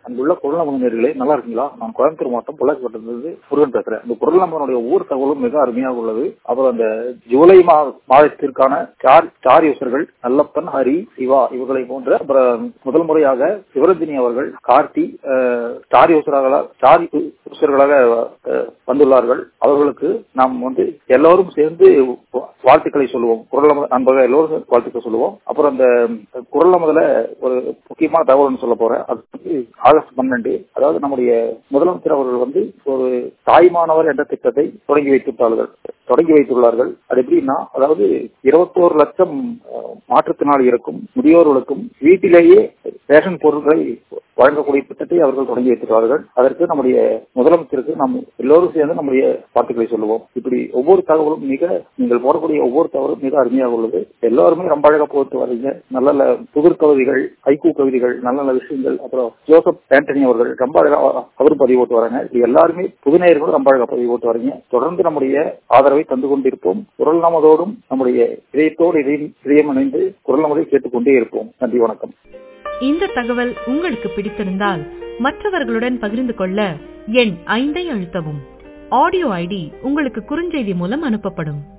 அங்குள்ள குரல் நமது நல்லா இருக்கீங்களா நான் கோயம்புத்தூர் மாவட்டம் பொள்ளாச்சிப்பட்டிலிருந்து முருகன் பேசுறேன் இந்த குரல் நம்பனுடைய ஒவ்வொரு தகவலும் மிக அருமையாக உள்ளது அப்புறம் அந்த ஜூலை மாதத்திற்கான ஸ்டார் யூசர்கள் நல்லப்பன் ஹரி சிவா இவர்களை போன்ற அப்புறம் முதல் முறையாக சிவரஞ்சினி அவர்கள் கார்த்தி ஸ்டார் யூசராக ஸ்டார் யூசர்களாக வந்துள்ளார்கள் அவர்களுக்கு நாம் வந்து எல்லோரும் சேர்ந்து வாழ்த்துக்களை சொல்லுவோம் குரல் நண்பர்கள் எல்லோரும் வாழ்த்துக்கள் சொல்லுவோம் அப்புறம் அந்த குரல் முதல்ல ஒரு முக்கியமான தகவல் சொல்ல போறேன் அது வந்து ஆகஸ்ட் பன்னெண்டு அதாவது நம்முடைய முதலமைச்சர் அவர்கள் வந்து ஒரு தாய்மானவர் என்ற திட்டத்தை தொடங்கி வைத்துள்ளார்கள் தொடங்கி வைத்துள்ளார்கள் அது எப்படின்னா அதாவது இருபத்தோரு லட்சம் மாற்றுத்திறனாளிகளுக்கும் முதியோர்களுக்கும் வீட்டிலேயே ரேஷன் பொருட்களை வழங்கக்கூடிய திட்டத்தை அவர்கள் தொடங்கி வைத்துள்ளார்கள் அதற்கு நம்முடைய முதலமைச்சருக்கு நாம் எல்லோரும் சேர்ந்து நம்முடைய வாழ்த்துக்களை சொல்லுவோம் இப்படி ஒவ்வொரு தகவலும் மிக நீங்கள் போடக்கூடிய ஒவ்வொரு தகவலும் மிக அருமையாக உள்ளது எல்லாருமே ரொம்ப அழகா போட்டு வரீங்க நல்ல நல்ல புதிர் கவிதைகள் ஐக்கூ கவிதைகள் நல்ல நல்ல விஷயங்கள் அப்புறம் ஜோசப் ஆண்டனி அவர்கள் ரொம்ப அழகா அவரும் பதிவு போட்டு வராங்க இது எல்லாருமே புதுநேயர்களும் ரொம்ப அழகா பதிவு போட்டு வரீங்க தொடர்ந்து நம்முடைய ஆதரவை தந்து கொண்டிருப்போம் குரல் நமதோடும் நம்முடைய இதயத்தோடு இதயம் இதயம் இணைந்து குரல் நமதை கேட்டுக்கொண்டே இருப்போம் நன்றி வணக்கம் இந்த தகவல் உங்களுக்கு பிடித்திருந்தால் மற்றவர்களுடன் பகிர்ந்து கொள்ள எண் ஐந்தை அழுத்தவும் ஆடியோ ஐடி உங்களுக்கு குறுஞ்செய்தி மூலம் அனுப்பப்படும்